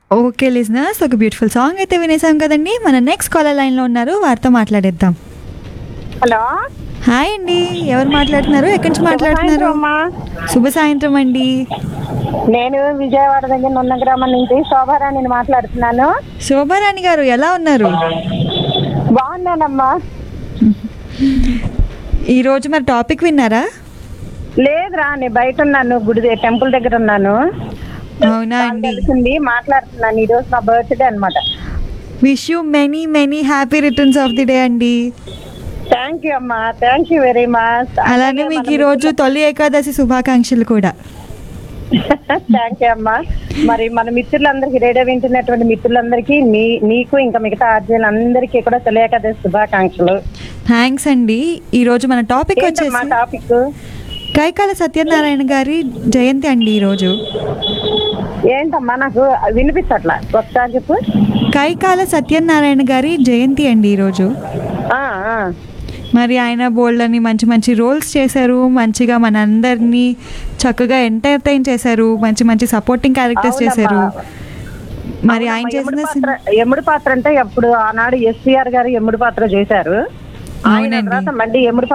Okay listeners ఒక beautiful song అయితే వినేసాం కదండి మన నెక్స్ట్ కాలర్ లైన్లో ఉన్నారు వారితో మాట్లాడేద్దాం హలో హాయ్ అండి ఎవరు మాట్లాడుతున్నారు ఎక్కడి నుంచి మాట్లాడుతున్నారు సాయంత్రం అమ్మా శుభ సాయంత్రం అండి నేను విజయవాడ దగ్గర నున్న గ్రామం నుంచి శోభారాణిని మాట్లాడుతున్నాను శోభారాణి గారు ఎలా ఉన్నారు బాగున్నానమ్మా ఈ రోజు మరి టాపిక్ విన్నారా లేదురా నేను బయట ఉన్నాను గుడి ద- టెంపుల్ దగ్గర ఉన్నాను అవునా అండి తెలిసింది మాట్లాడుతున్నాను ఈ రోజు నా బర్త్డే అన్నమాట wish you many many happy returns of the day అండి థ్యాంక్ యూ అమ్మా థ్యాంక్ యూ వెరీ మచ్ అలానే మీకు ఈ రోజు తొలి ఏకాదశి శుభాకాంక్షలు కూడా థ్యాంక్ యూ అమ్మా మరి మన మిత్రులందరికీ రేడియో వింటున్నటువంటి మిత్రులందరికీ మీ నీకు ఇంకా మిగతా ఆర్జీలందరికీ కూడా తెలియక శుభాకాంక్షలు థ్యాంక్స్ అండి ఈ రోజు మన టాపిక్ ఏంటమ్మా వచ్చేసి టాపిక్ కైకాల సత్యనారాయణ గారి జయంతి అండి ఈరోజు ఏంటమ్మా నాకు వినిపించట్లా ఒకసారి చెప్పు కైకాల సత్యనారాయణ గారి జయంతి అండి ఈరోజు ఆ, ఆ. మరి ఆయన బోల్డ్ అని మంచి మంచి రోల్స్ చేశారు మంచిగా మనందరినీ చక్కగా ఎంటర్టైన్ చేశారు మంచి మంచి సపోర్టింగ్ క్యారెక్టర్స్ చేశారు అవునమ్మా. మరి ఆయన అవునమ్మా, చేసిన యముడి పాత్ర యముడి పాత్ర అంటే అప్పుడు ఆనాడు ఎస్సీఆర్ గారు యముడి పాత్ర చేశారు ఆయన అవునండి. తర్వాత మళ్ళీ యముడి